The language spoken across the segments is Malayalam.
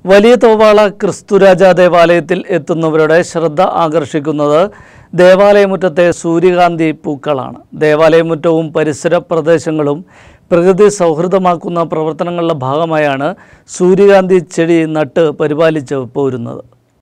വലിയ തോവാള ക്രിസ്തുരാജ ദേവാലയത്തിൽ എത്തുന്നവരുടെ ശ്രദ്ധ ആകർഷിക്കുന്നത് ദേവാലയമുറ്റത്തെ സൂര്യകാന്തി പൂക്കളാണ് ദേവാലയമുറ്റവും പരിസര പ്രദേശങ്ങളും പ്രകൃതി സൗഹൃദമാക്കുന്ന പ്രവർത്തനങ്ങളുടെ ഭാഗമായാണ് സൂര്യകാന്തി ചെടി നട്ട് പരിപാലിച്ച് പോരുന്നത്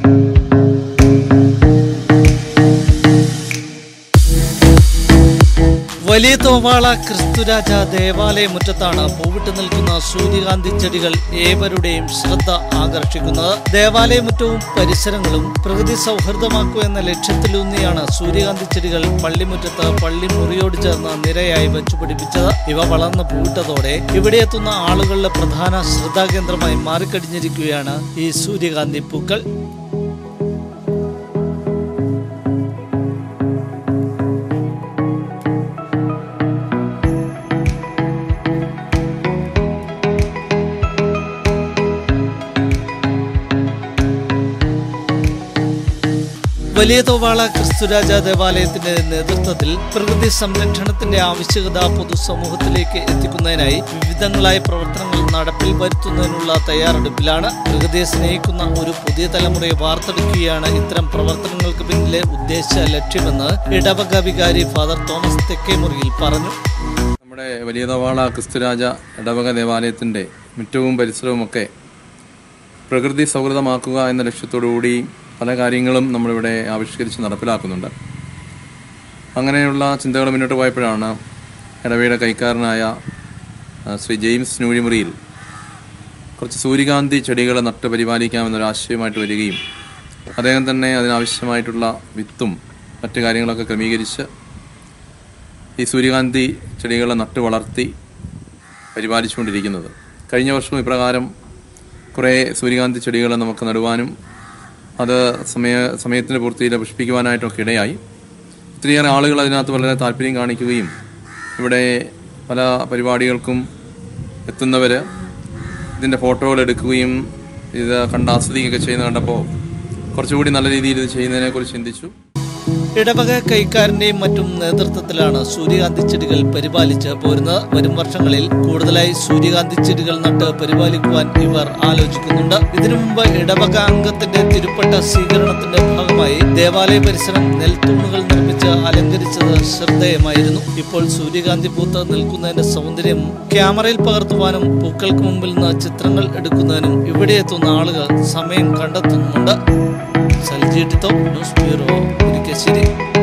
വലിയ തോവാള ക്രിസ്തുരാജ ദേവാലയ മുറ്റത്താണ് പൂവിട്ട് നിൽക്കുന്ന സൂര്യകാന്തി ചെടികൾ ഏവരുടെയും ശ്രദ്ധ ആകർഷിക്കുന്നത് ദേവാലയമുറ്റവും പരിസരങ്ങളും പ്രകൃതി സൗഹൃദമാക്കുക എന്ന ലക്ഷ്യത്തിലൂന്നിയാണ് സൂര്യകാന്തി ചെടികൾ പള്ളിമുറ്റത്ത് പള്ളി മുറിയോട് ചേർന്ന് നിരയായി വെച്ചുപിടിപ്പിച്ചത് ഇവ വളർന്ന് പൂവിട്ടതോടെ ഇവിടെ എത്തുന്ന ആളുകളുടെ പ്രധാന ശ്രദ്ധാകേന്ദ്രമായി മാറിക്കഴിഞ്ഞിരിക്കുകയാണ് ഈ സൂര്യകാന്തി പൂക്കൾ വലിയ തോവാള ക്രിസ്തുരാജ ദേവാലയത്തിന്റെ നേതൃത്വത്തിൽ പ്രകൃതി സംരക്ഷണത്തിന്റെ ആവശ്യകത പൊതുസമൂഹത്തിലേക്ക് എത്തിക്കുന്നതിനായി വിവിധങ്ങളായ പ്രവർത്തനങ്ങൾ നടപ്പിൽ വരുത്തുന്നതിനുള്ള തയ്യാറെടുപ്പിലാണ് പ്രകൃതിയെ സ്നേഹിക്കുന്ന ഒരു പുതിയ തലമുറയെ വാർത്തെടുക്കുകയാണ് ഇത്തരം പ്രവർത്തനങ്ങൾക്ക് പിന്നിലെ ഉദ്ദേശ ലക്ഷ്യമെന്ന് ഇടവക വികാരി ഫാദർ തോമസ് തെക്കേമുറിയിൽ പറഞ്ഞു നമ്മുടെ വലിയ തവാള ക്രിസ്തുരാജ ഇടവക ദേവാലയത്തിൻ്റെ മുറ്റവും പരിസരവുമൊക്കെ പ്രകൃതി സൗഹൃദമാക്കുക എന്ന ലക്ഷ്യത്തോടുകൂടി പല കാര്യങ്ങളും നമ്മളിവിടെ ആവിഷ്കരിച്ച് നടപ്പിലാക്കുന്നുണ്ട് അങ്ങനെയുള്ള ചിന്തകൾ മുന്നോട്ട് പോയപ്പോഴാണ് ഇടവയുടെ കൈക്കാരനായ ആ, ശ്രീ ജെയിംസ് നൂഴിമുറിയിൽ കുറച്ച് സൂര്യകാന്തി ചെടികൾ നട്ട് പരിപാലിക്കാമെന്നൊരു ആശയമായിട്ട് വരികയും അദ്ദേഹം തന്നെ അതിനാവശ്യമായിട്ടുള്ള വിത്തും മറ്റു കാര്യങ്ങളൊക്കെ ക്രമീകരിച്ച് ഈ സൂര്യകാന്തി ചെടികളെ നട്ടു വളർത്തി പരിപാലിച്ചുകൊണ്ടിരിക്കുന്നത് കഴിഞ്ഞ വർഷവും ഇപ്രകാരം കുറേ സൂര്യകാന്തി ചെടികൾ നമുക്ക് നടുവാനും അത് സമയ സമയത്തിൻ്റെ പൂർത്തിയിൽ പുഷ്പിക്കുവാനായിട്ടൊക്കെ ഇടയായി ഒത്തിരിയേറെ ആളുകൾ അതിനകത്ത് വളരെ താല്പര്യം കാണിക്കുകയും ഇവിടെ പല പരിപാടികൾക്കും എത്തുന്നവർ ഇതിൻ്റെ ഫോട്ടോകൾ എടുക്കുകയും ഇത് കണ്ട് ആസ്വദിക്കുകയൊക്കെ ചെയ്യുന്നത് കണ്ടപ്പോൾ കുറച്ചുകൂടി നല്ല രീതിയിൽ ഇത് ചെയ്യുന്നതിനെക്കുറിച്ച് ചിന്തിച്ചു ഇടവക കൈക്കാരന്റെയും മറ്റും നേതൃത്വത്തിലാണ് സൂര്യകാന്തി ചെടികൾ പരിപാലിച്ച് പോരുന്നത് വരും വർഷങ്ങളിൽ കൂടുതലായി സൂര്യകാന്തി ചെടികൾ നട്ട് പരിപാലിക്കുവാൻ ഇവർ ആലോചിക്കുന്നുണ്ട് ഇതിനു മുമ്പ് ഇടവക അംഗത്തിന്റെ തിരുപ്പട്ട സ്വീകരണത്തിന്റെ ഭാഗമായി ദേവാലയ പരിസരം നെൽത്തൂണുകൾ നിർമ്മിച്ച് അലങ്കരിച്ചത് ശ്രദ്ധേയമായിരുന്നു ഇപ്പോൾ സൂര്യകാന്തി പൂത്ത് നിൽക്കുന്നതിന്റെ സൗന്ദര്യം ക്യാമറയിൽ പകർത്തുവാനും പൂക്കൾക്ക് മുമ്പിൽ നിന്ന് ചിത്രങ്ങൾ എടുക്കുന്നതിനും ഇവിടെ എത്തുന്ന ആളുകൾ സമയം കണ്ടെത്തുന്നുമുണ്ട് സൽജി ടിത്തോ ന്യൂസ് ബ്യൂറോ മുരിക്കശ്ശേരി